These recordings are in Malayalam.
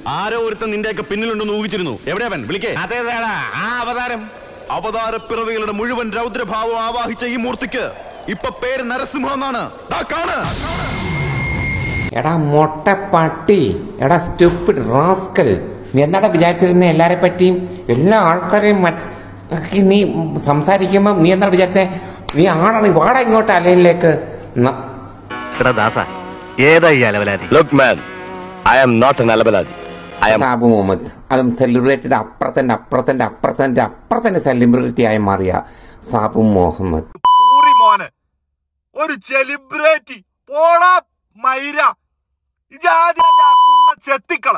ആരോ ഒരുത്തൻ നിന്റെയൊക്കെ പിന്നിലുണ്ടെന്ന് ഊഹിച്ചിരുന്നു എവിടെയാവൻ വിളിക്കേ അതേതാടാ ആ അവതാരം അവതാര പിറവികളുടെ മുഴുവൻ രൗദ്രഭാവം ആവാഹിച്ച ഈ മൂർത്തിക്ക് ഇപ്പൊ പേര് നരസിംഹ എന്നാണ് ദാ കാണ് എടാ മൊട്ട പട്ടി എടാ സ്റ്റുപ്പിഡ് റാസ്കൽ നീ എന്താടാ വിചാരിച്ചിരുന്ന എല്ലാരെ പറ്റിയും എല്ലാ ആൾക്കാരെയും മറ്റ് നീ സംസാരിക്കുമ്പം നീ എന്താ വിചാരിച്ചേ നീ ആടാ നീ വാടാ ഇങ്ങോട്ട് അലയിലേക്ക് ന- എടാ ദാസ ഏതാ ഈ അലവലാതി look man I am not an അലബലാദി ഐ ആം സാബു മുഹമ്മദ് അതും സെലിബ്രിറ്റിയുടെ അപ്പുറത്തന്റെ അപ്പുറത്തന്റെ അപ്പുറത്തന്റെ അപ്പുറത്തന്റെ സെലിബ്രിറ്റി ആയി മാറിയ സാബു മുഹമ്മദ് പൂറി മോനെ ഒരു സെലിബ്രിറ്റി പോടാ മൈര ഇജാതി എന്റെ ആ കുണ്ണ ചെത്തിക്കള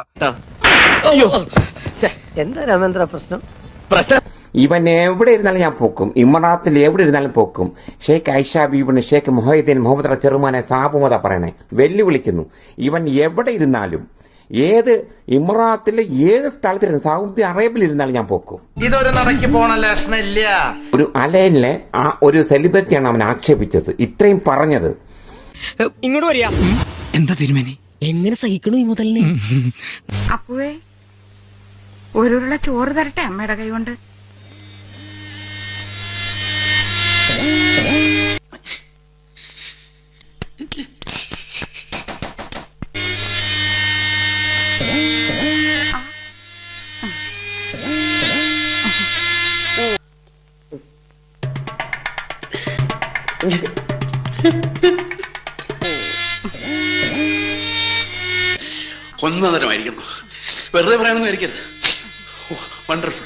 എന്താ രാമേന്ദ്ര പ്രശ്നം പ്രശ്നം ഇവൻ എവിടെ ഇരുന്നാലും ഞാൻ പോക്കും ഇമറാത്തിൽ എവിടെ ഇരുന്നാലും പോക്കും ഷെയ്ഖ് ഐഷ ബീബിന് ഷെയ്ഖ് മൊഹീദ്ദീൻ മുഹമ്മദ് റ ചെറുമാനെ സാബുമത പറയണേ വെല്ലുവിളിക്കുന്നു ഇവൻ എവിടെ ഇരുന്നാലും ഏത് ഇമറാത്തിലെ ഏത് സ്ഥലത്തിരുന്ന് സൗദി അറേബ്യയിൽ ഇരുന്നാലും ഞാൻ പോക്കും ഇതൊരു നടക്ക് പോണ ലക്ഷണില്ല ഒരു അലയനിലെ ആ ഒരു സെലിബ്രിറ്റിയാണ് അവൻ ആക്ഷേപിച്ചത് ഇത്രയും പറഞ്ഞത് ഇങ്ങോട്ട് വരിക എന്താ തിരുമേനി എങ്ങനെ സഹിക്കണു ഈ മുതലിനെ അപ്പുവേ ഒരുരുള്ള ചോറ് തരട്ടെ അമ്മയുടെ കൈ കൊണ്ട് ഒന്നതരമായിരിക്കുന്നു വെറുതെ പറയണമെന്ന് വിചാരിക്കരുത് വണ്ടർഫുൾ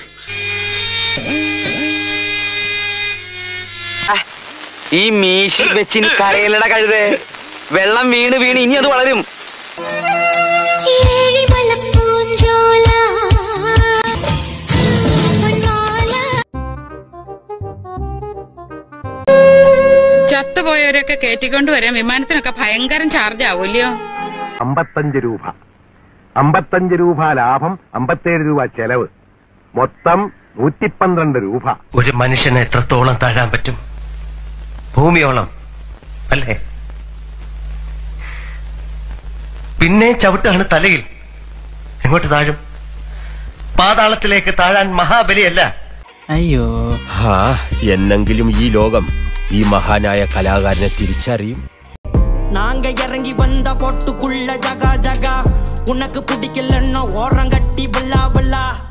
ഈ മീശ വെച്ചിന് കരയിലട കഴുതേ വെള്ളം വീണ് വീണ് ഇനി അത് വളരും ചത്തുപോയവരൊക്കെ കയറ്റിക്കൊണ്ട് വരാൻ വിമാനത്തിനൊക്കെ ഭയങ്കരം ചാർജ് ആവൂല്ലയോ അമ്പത്തഞ്ച് രൂപ അമ്പത്തഞ്ച് രൂപ ലാഭം അമ്പത്തേഴ് രൂപ ചെലവ് മൊത്തം നൂറ്റിപ്പന്ത്രണ്ട് രൂപ ഒരു മനുഷ്യനെ എത്രത്തോളം താഴാൻ പറ്റും ഭൂമിയോളം അല്ലേ പിന്നെ ചവിട്ടാണ് തലയിൽ എങ്ങോട്ട് താഴും പാതാളത്തിലേക്ക് താഴാൻ മഹാബലിയല്ല അയ്യോ എന്നെങ്കിലും ഈ ലോകം ഈ മഹാനായ കലാകാരനെ തിരിച്ചറിയും நாங்க இறங்கி வந்த பொட்டுக்குள்ள ஜகா ஜகா உனக்கு பிடிக்கலன்னா ஓரம் கட்டி பல்லா பல்லா